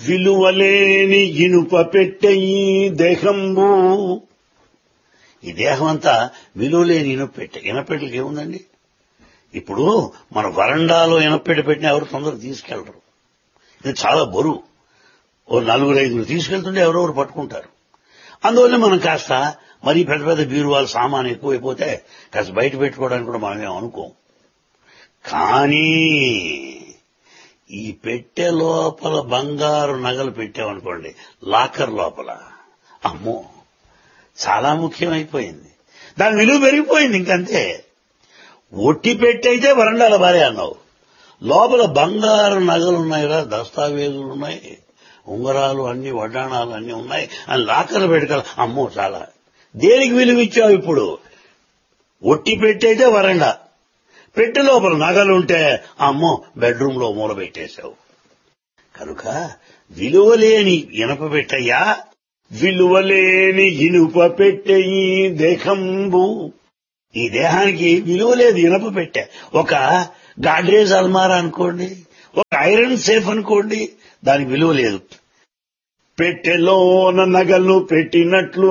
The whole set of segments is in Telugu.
విలువలేని ఇనుప పెట్టెయి దేహంబు ఈ దేహం అంతా విలువలేని ఇనపెట్టె ఇనపెట్టెలకి ఏముందండి ఇప్పుడు మన వరండాలో ఇనపెట్టె పెట్టిన ఎవరు తొందరగా తీసుకెళ్లరు ఇది చాలా బరువు ఓ నలుగురు ఐదుగురు తీసుకెళ్తుంటే ఎవరెవరు పట్టుకుంటారు అందువల్ల మనం కాస్త మరీ పెద్ద పెద్ద బీరువాల సామాన్ ఎక్కువైపోతే కాస్త బయట పెట్టుకోవడానికి కూడా మనం ఏం అనుకోం కానీ ఈ పెట్టె లోపల బంగారు నగలు పెట్టామనుకోండి లాకర్ లోపల అమ్మో చాలా ముఖ్యమైపోయింది దాని విలువ పెరిగిపోయింది ఇంకంతే ఒట్టి పెట్టయితే వరండాల భార్య అన్నావు లోపల బంగారు నగలు ఉన్నాయిరా దస్తావేజులు ఉన్నాయి ఉంగరాలు అన్ని వడ్డాణాలు అన్ని ఉన్నాయి అని లాకర్లు పెట్టుకోవాలి అమ్మో చాలా దేనికి విలువ ఇచ్చావు ఇప్పుడు ఒట్టి పెట్టయితే వరండా పెట్టె లోపల నగలుంటే అమ్మో బెడ్రూమ్ లో మూల పెట్టేశావు కనుక విలువలేని ఇనప పెట్టయ్యా విలువలేని ఇనుప పెట్టెయి దేహంబు ఈ దేహానికి విలువ లేదు ఇనప పెట్టె ఒక గాడ్రేజ్ అల్మారా అనుకోండి ఒక ఐరన్ సేఫ్ అనుకోండి దానికి విలువ లేదు పెట్టెలోన నగలు పెట్టినట్లు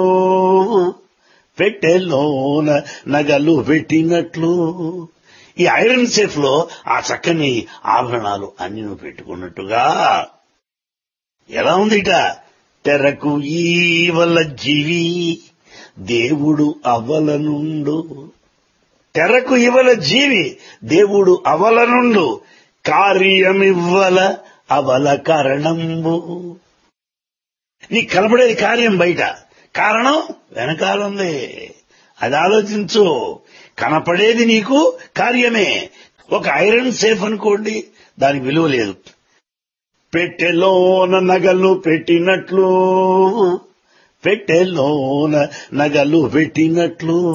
పెట్టెలోన నగలు పెట్టినట్లు ఈ ఐరన్ సేఫ్ లో ఆ చక్కని ఆభరణాలు అన్ని నువ్వు పెట్టుకున్నట్టుగా ఎలా ఉంది ఇట తెరకు ఈవల జీవి దేవుడు అవలనుండు తెరకు ఇవల జీవి దేవుడు అవలనుండు కార్యమివ్వల అవల కారణంబు నీ కనపడేది కార్యం బయట కారణం వెనకాలుంది అది ఆలోచించు కనపడేది నీకు కార్యమే ఒక ఐరన్ సేఫ్ అనుకోండి దానికి విలువ లేదు పెట్టెలోన నగలు పెట్టినట్లు పెట్టెలోన నగలు పెట్టినట్లు